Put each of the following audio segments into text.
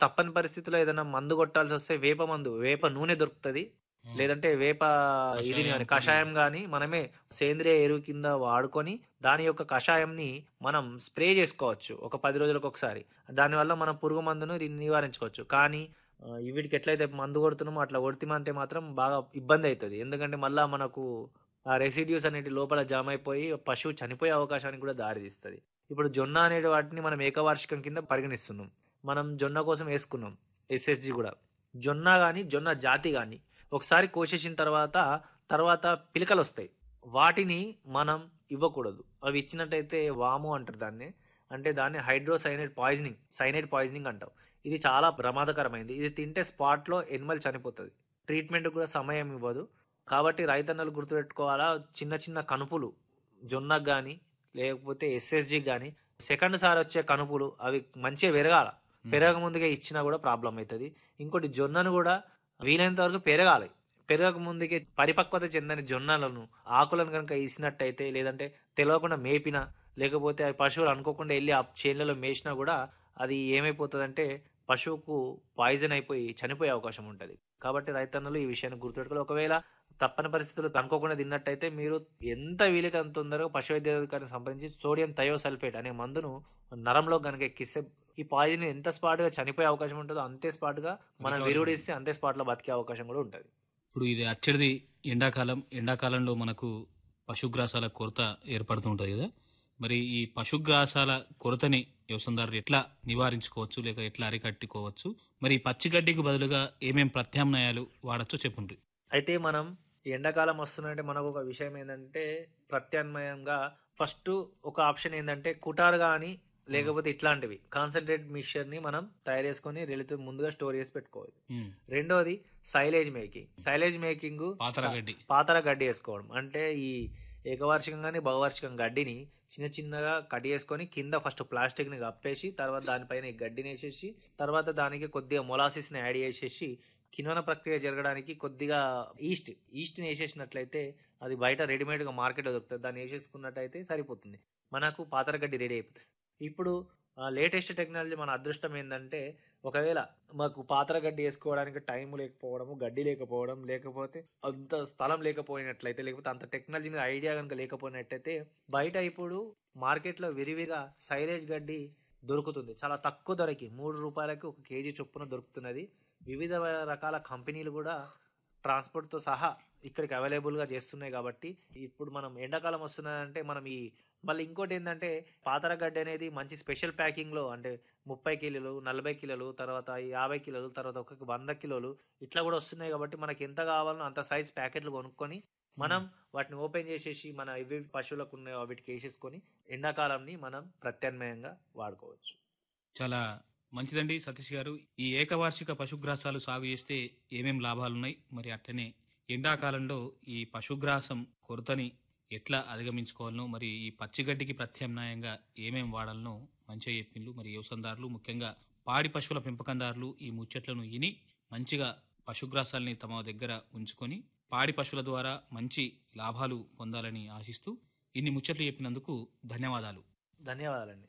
తప్పని పరిస్థితిలో ఏదైనా మందు కొట్టాల్సి వస్తే వేప మందు వేప నూనె దొరుకుతది లేదంటే వేప ఇది కషాయం కానీ కషాయం కానీ మనమే సేంద్రియ ఎరువు కింద వాడుకొని దాని యొక్క కషాయంని మనం స్ప్రే చేసుకోవచ్చు ఒక పది రోజులకు ఒకసారి దానివల్ల మనం పురుగు మందును రి- నివారించుకోవచ్చు కానీ ఆ, వీటికి ఎట్లయితే మందు కొడుతున్నామో అట్లా కొడుతామంటే మాత్రం బాగా ఇబ్బంది అవుతుంది ఎందుకంటే మళ్ళా మనకు ఆ రెసిడ్యూస్ అనేటి లోపల జామ్ అయిపోయి పశువు చనిపోయే అవకాశానికి కూడా దారితీస్తుంది ఇప్పుడు జొన్న అనే వాటిని మనం ఏకవార్షికం కింద పరిగణిస్తున్నాం మనం జొన్న కోసం వేసుకున్నాం ఎస్ఎస్జి కూడా జొన్న కానీ జొన్న జాతి కానీ ఒకసారి కోసేసిన తర్వాత తర్వాత పిలకలు వస్తాయి వాటిని మనం ఇవ్వకూడదు అవి ఇచ్చినట్టయితే వాము అంటారు దాన్ని అంటే దాన్ని హైడ్రోసైనైడ్ పాయిజనింగ్ సైనైడ్ పాయిజనింగ్ అంటాం ఇది చాలా ప్రమాదకరమైంది ఇది తింటే స్పాట్లో ఎనిమల్ చనిపోతుంది ట్రీట్మెంట్ కూడా సమయం ఇవ్వదు కాబట్టి రైతన్నలు గుర్తుపెట్టుకోవాలా చిన్న చిన్న కనుపులు జొన్నకు కానీ లేకపోతే ఎస్ఎస్జికి కానీ సెకండ్ సారి వచ్చే కనుపులు అవి మంచిగా పెరగాల పెరగక ముందుగా ఇచ్చినా కూడా ప్రాబ్లం అవుతుంది ఇంకోటి జొన్నను కూడా వీలైనంత వరకు పెరగాలి పెరగక ముందుకే పరిపక్వత చెందని జొన్నలను ఆకులను కనుక ఇసినట్టయితే లేదంటే తెలియకుండా మేపినా లేకపోతే ఆ పశువులు అనుకోకుండా వెళ్ళి ఆ చేనులలో మేసినా కూడా అది ఏమైపోతుందంటే పశువుకు పాయిజన్ అయిపోయి చనిపోయే అవకాశం ఉంటుంది కాబట్టి రైతన్నలు ఈ విషయాన్ని గుర్తుపెట్టుకోవాలి ఒకవేళ తప్పని పరిస్థితులు అనుకోకుండా తిన్నట్టయితే మీరు ఎంత వీలైతే అంత తొందరగా పశు వైద్యాధికారిని సంప్రదించి సోడియం థయోసల్ఫేట్ అనే మందును నరంలో కనుక ఎక్కిస్తే ఈ పాయిజన్ ఎంత స్పాట్ గా చనిపోయే అవకాశం ఉంటుందో అంతే స్పాట్ గా మనం Recover విరుడిస్తే అంతే స్పాట్ లో బతికే అవకాశం కూడా ఉంటుంది ఇప్పుడు ఇది అచ్చడిది ఎండాకాలం ఎండాకాలంలో మనకు పశుగ్రాసాల కొరత ఏర్పడుతూ ఉంటుంది కదా మరి ఈ పశుగ్రాసాల కొరతని వ్యవసాయదారులు ఎట్లా నివారించుకోవచ్చు లేక ఎట్లా అరికట్టుకోవచ్చు మరి ఈ పచ్చిగడ్డికి బదులుగా ఏమేం ప్రత్యామ్నాయాలు వాడచ్చో చెప్పుండ్రి అయితే మనం ఈ ఎండాకాలం వస్తుందంటే మనకు ఒక విషయం ఏంటంటే ప్రత్యామ్నాయంగా ఫస్ట్ ఒక ఆప్షన్ ఏంటంటే కుటార్ కానీ లేకపోతే ఇట్లాంటివి కాన్సన్ట్రేట్ మిక్చర్ ని మనం తయారు చేసుకొని రిలేటివ్ ముందుగా స్టోర్ చేసి పెట్టుకోవాలి ఉమ్, రెండోది సైలేజ్ మేకింగ్ సైలేజ్ మేకింగ్ పాతర గడ్డి పాతర గడ్డి వేసుకోవడం అంటే ఈ ఏకవార్షికం కానీ బహువార్షికం గడ్డిని చిన్న చిన్నగా కట్ చేసుకొని కింద ఫస్ట్ ప్లాస్టిక్ ని కప్పేసి తర్వాత దానిపైన ఈ గడ్డిని వేసేసి తర్వాత దానికి కొద్దిగా మొలాసిస్ ని యాడ్ చేసేసి కిణ్వన ప్రక్రియ జరగడానికి కొద్దిగా ఈస్ట్ ఈస్ట్ ని వేసేసినట్లయితే అది బయట రెడీమేడ్ గా మార్కెట్ లో దొరుకుతుంది దాన్ని వేసేసుకున్నట్టయితే సరిపోతుంది మనకు పాతర గడ్డి రెడీ అయిపోతుంది ఇప్పుడు లేటెస్ట్ టెక్నాలజీ మన అదృష్టం ఏంటంటే ఒకవేళ మాకు పాత్ర గడ్డి వేసుకోవడానికి టైం లేకపోవడము గడ్డి లేకపోవడం లేకపోతే అంత స్థలం లేకపోయినట్లయితే లేకపోతే అంత టెక్నాలజీ మీద ఐడియా కనుక లేకపోయినట్టయితే బయట ఇప్పుడు మార్కెట్లో విరివిగా సైలేజ్ గడ్డి దొరుకుతుంది చాలా తక్కువ ధరకి మూడు రూపాయలకి ఒక కేజీ చొప్పున దొరుకుతున్నది వివిధ రకాల కంపెనీలు కూడా ట్రాన్స్పోర్ట్తో సహా ఇక్కడికి అవైలబుల్గా చేస్తున్నాయి కాబట్టి ఇప్పుడు మనం ఎండాకాలం వస్తున్నదంటే మనం ఈ మళ్ళీ ఇంకోటి ఏంటంటే పాతరగడ్డ అనేది మంచి స్పెషల్ ప్యాకింగ్లో అంటే ముప్పై కిలోలు నలభై కిలోలు తర్వాత యాభై కిలోలు తర్వాత ఒక వంద కిలోలు ఇట్లా కూడా వస్తున్నాయి కాబట్టి మనకి ఎంత కావాలనో అంత సైజ్ ప్యాకెట్లు కొనుక్కొని మనం వాటిని ఓపెన్ చేసేసి మన ఇవి పశువులకు ఉన్న వాటికి వేసేసుకొని ఎండాకాలంని మనం ప్రత్యామ్నాయంగా వాడుకోవచ్చు చాలా మంచిదండి సతీష్ గారు ఈ ఏకవార్షిక పశుగ్రాసాలు సాగు చేస్తే ఏమేం లాభాలున్నాయి మరి అట్లనే ఎండాకాలంలో ఈ పశుగ్రాసం కొరతని ఎట్లా అధిగమించుకోవాలనో మరి ఈ పచ్చిగడ్డికి ప్రత్యామ్నాయంగా ఏమేం వాడాలనో మంచిగా చెప్పిండ్రు మరి వ్యవసాయదారులు ముఖ్యంగా పాడి పశువుల పెంపకందారులు ఈ ముచ్చట్లను విని మంచిగా పశుగ్రాసాల్ని తమ దగ్గర ఉంచుకొని పాడి పశువుల ద్వారా మంచి లాభాలు పొందాలని ఆశిస్తూ ఇన్ని ముచ్చట్లు చెప్పినందుకు ధన్యవాదాలు ధన్యవాదాలండి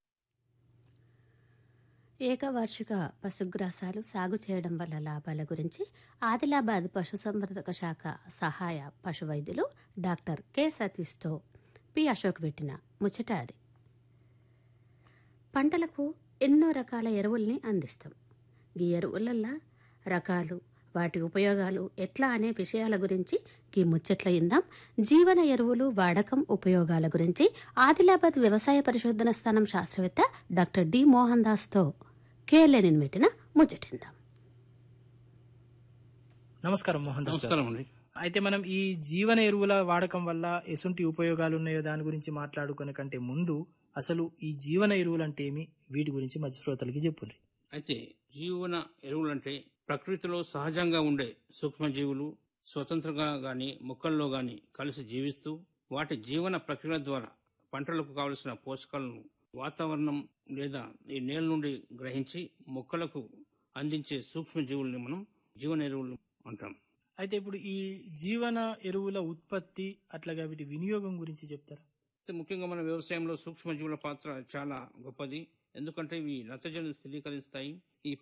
ఏకవార్షిక పశుగ్రాసాలు సాగు చేయడం వల్ల లాభాల గురించి ఆదిలాబాద్ పశుసంవర్ధక శాఖ సహాయ పశు వైద్యులు డాక్టర్ కె సతీష్తో పి అశోక్ పెట్టిన ముచ్చట అది పంటలకు ఎన్నో రకాల ఎరువుల్ని అందిస్తాం ఈ ఎరువులల్లా రకాలు వాటి ఉపయోగాలు ఎట్లా అనే విషయాల గురించి ఈ ముచ్చట్ల ఇందాం జీవన ఎరువులు వాడకం ఉపయోగాల గురించి ఆదిలాబాద్ వ్యవసాయ పరిశోధన స్థానం శాస్త్రవేత్త డాక్టర్ డి మోహన్ దాస్తో కేఎల్ఎన్ పెట్టిన ముచ్చటిందాం నమస్కారం మోహన్ దాస్ గారు. నమస్కారం అండి అయితే మనం ఈ జీవన ఎరువుల వాడకం వల్ల ఎసుంటి ఉపయోగాలు ఉన్నాయో దాని గురించి మాట్లాడుకునే కంటే ముందు అసలు ఈ జీవన ఎరువులు అంటే ఏమి వీటి గురించి మధ్య శ్రోతలకి చెప్పుండ్రి అయితే జీవన ఎరువులంటే ప్రకృతిలో సహజంగా ఉండే సూక్ష్మజీవులు స్వతంత్రంగా గాని మొక్కల్లో గాని కలిసి జీవిస్తూ వాటి జీవన ప్రక్రియ ద్వారా పంటలకు కావలసిన పోషకాలను వాతావరణం లేదా ఈ నేల నుండి గ్రహించి మొక్కలకు అందించే సూక్ష్మజీవుల్ని మనం జీవన ఎరువులు అంటాం అయితే ఇప్పుడు ఈ జీవన ఎరువుల ఉత్పత్తి అట్లాగే వీటి వినియోగం గురించి చెప్తారా అయితే ముఖ్యంగా మన వ్యవసాయంలో సూక్ష్మజీవుల పాత్ర చాలా గొప్పది ఎందుకంటే ఇవి నత్రజని స్థిరీకరిస్తాయి ఈ